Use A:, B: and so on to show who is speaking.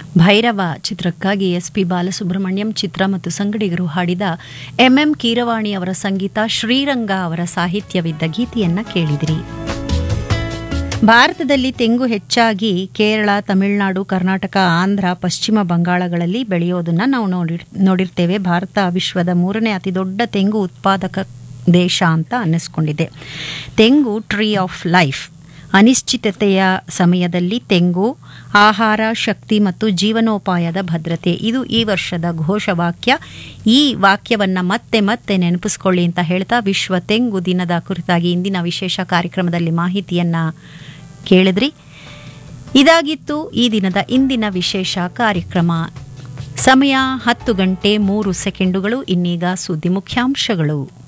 A: ಭೈರವ ಚಿತ್ರಕ್ಕಾಗಿ S P Balasubrahmanyam ಚಿತ್ರ ಮತ್ತು ಸಂಗಡಿಗರು ಹಾಡಿದ ಎಂಎಂ ಕೀರವಾಣಿ ಅವರ ಸಂಗೀತ ಶ್ರೀರಂಗ ಅವರ ಸಾಹಿತ್ಯವಿದ್ದ ಗೀತೆಯನ್ನ ಕೇಳಿದಿರಿ ಭಾರತದಲ್ಲಿ ತೆಂಗು ಹೆಚ್ಚಾಗಿ ಕೇರಳ ತಮಿಳುನಾಡು ಕರ್ನಾಟಕ ಆಂಧ್ರ ಪಶ್ಚಿಮ ಬಂಗಾಳಗಳಲ್ಲಿ ಬೆಳೆಯೋದನ್ನ ನಾವು ನೋಡಿ ನೋಡಿರ್ತೇವೆ ಭಾರತ ವಿಶ್ವದ ಮೂರನೇ ಅತಿ ದೊಡ್ಡ ತೆಂಗು ಉತ್ಪಾದಕ ದೇಶ ಅಂತ ಅನ್ನಿಸ್ಕೊಂಡಿದೆ ತೆಂಗು ಟ್ರೀ ಆಫ್ ಲೈಫ್ ಅನಿಶ್ಚಿತತೆಯ ಸಮಯದಲ್ಲಿ ತೆಂಗು ಆಹಾರ ಶಕ್ತಿ ಮತ್ತು ಜೀವನೋಪಾಯದ ಭದ್ರತೆ ಇದು ಈ ವರ್ಷದ ಘೋಷವಾಕ್ಯ ಈ ವಾಕ್ಯವನ್ನ ಮತ್ತೆ ಮತ್ತೆ ನೆನಪಿಸ್ಕೊಳ್ಳಿ ಅಂತ ಹೇಳ್ತಾ ವಿಶ್ವ ತೆಂಗು ದಿನದ ಕುರಿತಾಗಿ ಇಂದಿನ ವಿಶೇಷ ಕಾರ್ಯಕ್ರಮದಲ್ಲಿ ಮಾಹಿತಿಯನ್ನ ಕೇಳಿದ್ರಿ ಇದಾಗಿತ್ತು ಈ ದಿನದ ಇಂದಿನ ವಿಶೇಷ ಕಾರ್ಯಕ್ರಮ ಸಮಯ ಹತ್ತು ಗಂಟೆ ಮೂರು ಸೆಕೆಂಡುಗಳು ಇನ್ನೀಗ ಸುದ್ದಿ ಮುಖ್ಯಾಂಶಗಳು